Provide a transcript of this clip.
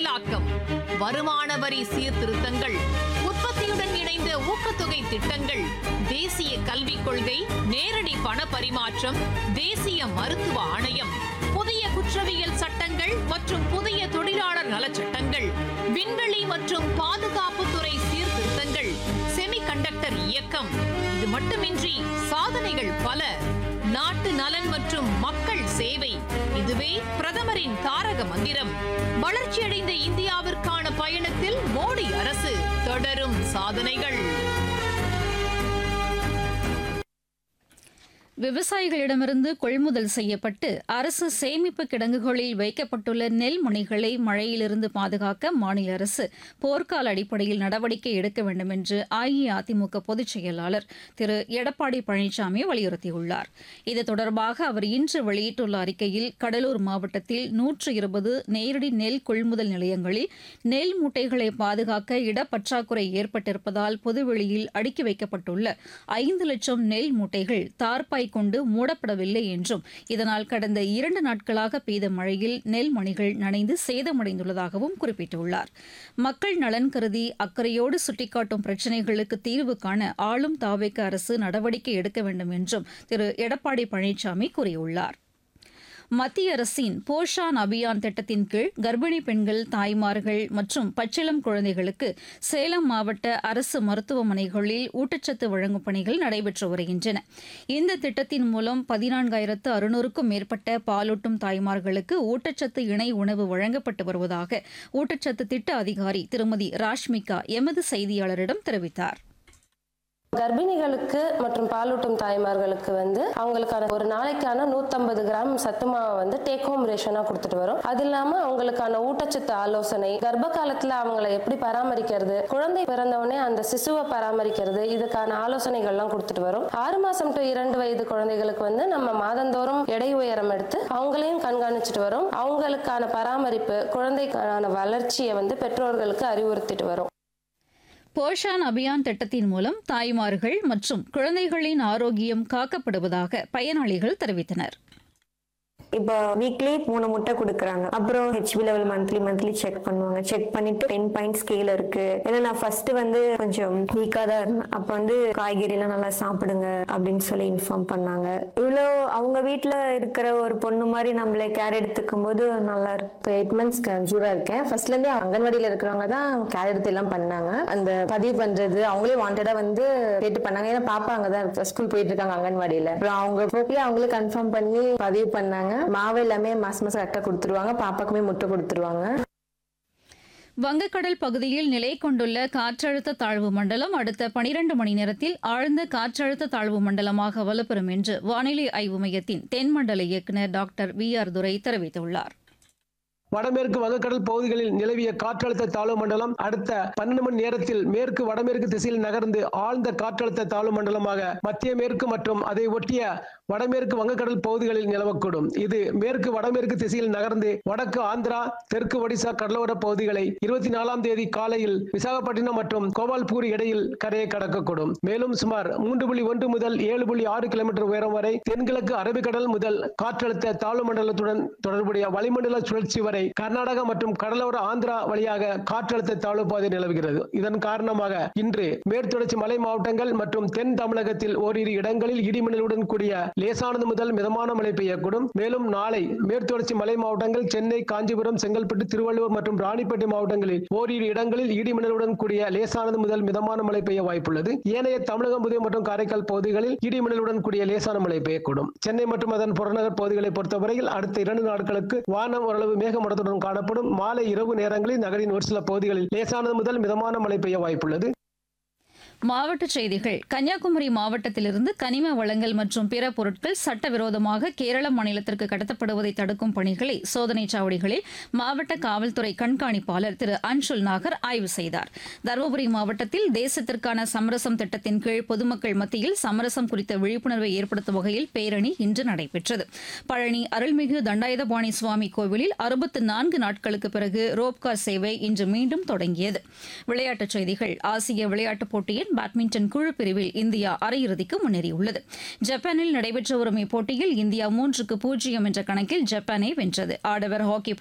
செயலாக்கம் வருமான வரி சீர்திருத்தங்கள் உற்பத்தியுடன் இணைந்த ஊக்கத்தொகை திட்டங்கள் தேசிய கல்விக் கொள்கை நேரடி பண பரிமாற்றம் தேசிய மருத்துவ ஆணையம் புதிய குற்றவியல் சட்டங்கள் மற்றும் புதிய தொழிலாளர் நலச்சட்டங்கள் விண்வெளி மற்றும் பாதுகாப்புத்துறை சீர்திருத்தங்கள் செமிகண்டக்டர் இயக்கம் இது மட்டுமின்றி சாதனைகள் பல நாட்டு நலன் மற்றும் மக்கள் சேவை இதுவே பிரதமரின் தாரக மந்திரம் வளர்ச்சியடைந்த இந்தியாவிற்கான பயணத்தில் மோடி அரசு தொடரும் சாதனைகள் விவசாயிகளிடமிருந்து கொள்முதல் செய்யப்பட்டு அரசு சேமிப்பு கிடங்குகளில் வைக்கப்பட்டுள்ள நெல் மணிகளை மழையிலிருந்து பாதுகாக்க மாநில அரசு போர்க்கால அடிப்படையில் நடவடிக்கை எடுக்க வேண்டும் என்று அஇஅதிமுக பொதுச் செயலாளர் திரு எடப்பாடி பழனிசாமி வலியுறுத்தியுள்ளார் இது தொடர்பாக அவர் இன்று வெளியிட்டுள்ள அறிக்கையில் கடலூர் மாவட்டத்தில் நூற்று இருபது நேரடி நெல் கொள்முதல் நிலையங்களில் நெல் மூட்டைகளை பாதுகாக்க இடப்பற்றாக்குறை ஏற்பட்டிருப்பதால் பொதுவெளியில் அடுக்கி வைக்கப்பட்டுள்ள ஐந்து லட்சம் நெல் மூட்டைகள் தார்பாய் கொண்டு மூடப்படவில்லை என்றும் இதனால் கடந்த இரண்டு நாட்களாக பெய்த மழையில் நெல் மணிகள் நனைந்து சேதமடைந்துள்ளதாகவும் குறிப்பிட்டுள்ளார் மக்கள் நலன் கருதி அக்கறையோடு சுட்டிக்காட்டும் பிரச்சினைகளுக்கு தீர்வு காண ஆளும் தாவேக்க அரசு நடவடிக்கை எடுக்க வேண்டும் என்றும் திரு எடப்பாடி பழனிசாமி கூறியுள்ளார் மத்திய அரசின் போஷான் அபியான் திட்டத்தின் கீழ் கர்ப்பிணி பெண்கள் தாய்மார்கள் மற்றும் பச்சிளம் குழந்தைகளுக்கு சேலம் மாவட்ட அரசு மருத்துவமனைகளில் ஊட்டச்சத்து வழங்கும் பணிகள் நடைபெற்று வருகின்றன இந்த திட்டத்தின் மூலம் பதினான்காயிரத்து அறுநூறுக்கும் மேற்பட்ட பாலூட்டும் தாய்மார்களுக்கு ஊட்டச்சத்து இணை உணவு வழங்கப்பட்டு வருவதாக ஊட்டச்சத்து திட்ட அதிகாரி திருமதி ராஷ்மிகா எமது செய்தியாளரிடம் தெரிவித்தார் கர்ப்பிணிகளுக்கு மற்றும் பாலூட்டும் தாய்மார்களுக்கு வந்து அவங்களுக்கான ஒரு நாளைக்கான நூத்தம்பது கிராம் சத்து மாவை வந்து டேக் ஹோம் ரேஷனா கொடுத்துட்டு வரும் அது இல்லாம அவங்களுக்கான ஊட்டச்சத்து ஆலோசனை கர்ப்ப காலத்துல அவங்கள எப்படி பராமரிக்கிறது குழந்தை பிறந்தவுடனே அந்த சிசுவை பராமரிக்கிறது இதுக்கான ஆலோசனைகள்லாம் கொடுத்துட்டு வரும் ஆறு மாசம் டு இரண்டு வயது குழந்தைகளுக்கு வந்து நம்ம மாதந்தோறும் எடை உயரம் எடுத்து அவங்களையும் கண்காணிச்சுட்டு வரும் அவங்களுக்கான பராமரிப்பு குழந்தைக்கான வளர்ச்சியை வந்து பெற்றோர்களுக்கு அறிவுறுத்திட்டு வரும் போஷான் அபியான் திட்டத்தின் மூலம் தாய்மார்கள் மற்றும் குழந்தைகளின் ஆரோக்கியம் காக்கப்படுவதாக பயனாளிகள் தெரிவித்தனர் இப்போ வீக்லி மூணு முட்டை கொடுக்குறாங்க அப்புறம் HB level monthly monthly check பண்ணுவாங்க செக் பண்ணிட்டு டென் பாயிண்ட் ஸ்கேல் இருக்கு ஏன்னா நான் ஃபர்ஸ்ட் வந்து கொஞ்சம் வீக்காக தான் இருந்தேன் அப்போ வந்து காய்கறி எல்லாம் நல்லா சாப்பிடுங்க அப்படின்னு சொல்லி இன்ஃபார்ம் பண்ணாங்க இவ்வளோ அவங்க வீட்டில் இருக்கிற ஒரு பொண்ணு மாதிரி நம்மளை கேர் எடுத்துக்கும் போது நல்லா இருக்கு இப்போ எயிட் மந்த்ஸ் கன்சீவா இருக்கேன் ஃபர்ஸ்ட்ல இருந்தே அங்கன்வாடியில இருக்கிறவங்க தான் கேர் எடுத்து எல்லாம் பண்ணாங்க அந்த பதிவு பண்றது அவங்களே வாண்டடா வந்து கேட்டு பண்ணாங்க ஏன்னா பாப்பா அங்கதான் ஸ்கூல் போயிட்டு இருக்காங்க அங்கன்வாடியில அப்புறம் அவங்க போக்கிலே அவங்களே கன்ஃபார்ம் பண்ணி பதிவு பண்ணாங்க மாவு எல்லாமே மாசம் மாசம் கரெக்டா கொடுத்துருவாங்க பாப்பாக்குமே முட்டை கொடுத்துருவாங்க வங்கக்கடல் பகுதியில் நிலை கொண்டுள்ள காற்றழுத்த தாழ்வு மண்டலம் அடுத்த பனிரண்டு மணி நேரத்தில் ஆழ்ந்த காற்றழுத்த தாழ்வு மண்டலமாக வலுப்பெறும் என்று வானிலை ஆய்வு மையத்தின் தென்மண்டல இயக்குநர் டாக்டர் வி ஆர் துரை தெரிவித்துள்ளார் வடமேற்கு வங்கக்கடல் பகுதிகளில் நிலவிய காற்றழுத்த தாழ்வு மண்டலம் அடுத்த பன்னெண்டு மணி நேரத்தில் மேற்கு வடமேற்கு திசையில் நகர்ந்து ஆழ்ந்த காற்றழுத்த தாழ்வு மண்டலமாக மத்திய மேற்கு மற்றும் அதை ஒட்டிய வடமேற்கு வங்கக்கடல் பகுதிகளில் நிலவக்கூடும் இது மேற்கு வடமேற்கு திசையில் நகர்ந்து வடக்கு ஆந்திரா தெற்கு ஒடிசா கடலோர பகுதிகளை இருபத்தி நாலாம் தேதி காலையில் விசாகப்பட்டினம் மற்றும் கோபால்பூர் இடையில் கரையை கடக்கக்கூடும் மேலும் சுமார் மூன்று புள்ளி ஒன்று முதல் ஏழு புள்ளி ஆறு கிலோமீட்டர் உயரம் வரை தென்கிழக்கு அரபிக்கடல் முதல் காற்றழுத்த தாழ்வு மண்டலத்துடன் தொடர்புடைய வளிமண்டல சுழற்சி வரை கர்நாடகா மற்றும் கடலோர ஆந்திரா வழியாக காற்றழுத்த தாழ்வு பாதை நிலவுகிறது இதன் காரணமாக இன்று மேற்தொடர்ச்சி மலை மாவட்டங்கள் மற்றும் தென் தமிழகத்தில் ஓரிரு இடங்களில் இடிமின்னலுடன் கூடிய லேசானது முதல் மிதமான மழை பெய்யக்கூடும் மேலும் நாளை மேற்தொடர்ச்சி மலை மாவட்டங்கள் சென்னை காஞ்சிபுரம் செங்கல்பட்டு திருவள்ளூர் மற்றும் ராணிப்பேட்டை மாவட்டங்களில் ஓரிரு இடங்களில் இடிமின்னலுடன் கூடிய லேசானது முதல் மிதமான மழை பெய்ய வாய்ப்புள்ளது ஏனைய தமிழகம் புதுவை மற்றும் காரைக்கால் பகுதிகளில் இடிமின்னலுடன் கூடிய லேசான மழை பெய்யக்கூடும் சென்னை மற்றும் அதன் புறநகர் பகுதிகளை பொறுத்தவரையில் அடுத்த இரண்டு நாட்களுக்கு வானம் ஓரளவு மேகமூட்டத்துடன் காணப்படும் மாலை இரவு நேரங்களில் நகரின் ஒரு சில பகுதிகளில் லேசானது முதல் மிதமான மழை பெய்ய வாய்ப்புள்ளது மாவட்டச் செய்திகள் கன்னியாகுமரி மாவட்டத்திலிருந்து கனிம வளங்கள் மற்றும் பிற பொருட்கள் சட்டவிரோதமாக கேரள மாநிலத்திற்கு கடத்தப்படுவதை தடுக்கும் பணிகளை சோதனைச் சாவடிகளில் மாவட்ட காவல்துறை கண்காணிப்பாளர் திரு அன்ஷுல் நாகர் ஆய்வு செய்தார் தருமபுரி மாவட்டத்தில் தேசத்திற்கான சமரசம் திட்டத்தின் கீழ் பொதுமக்கள் மத்தியில் சமரசம் குறித்த விழிப்புணர்வை ஏற்படுத்தும் வகையில் பேரணி இன்று நடைபெற்றது பழனி அருள்மிகு தண்டாயுதபாணி சுவாமி கோவிலில் அறுபத்து நான்கு நாட்களுக்கு பிறகு ரோப்கார் சேவை இன்று மீண்டும் தொடங்கியது விளையாட்டுச் செய்திகள் ஆசிய விளையாட்டுப் போட்டியின் பேட்மிண்டன் குழு பிரிவில் இந்தியா அரையிறுதிக்கு முன்னேறியுள்ளது ஜப்பானில் நடைபெற்று வரும் இப்போட்டியில் இந்தியா மூன்றுக்கு பூஜ்ஜியம் என்ற கணக்கில் ஜப்பானை வென்றது ஆடவர் ஹாக்கி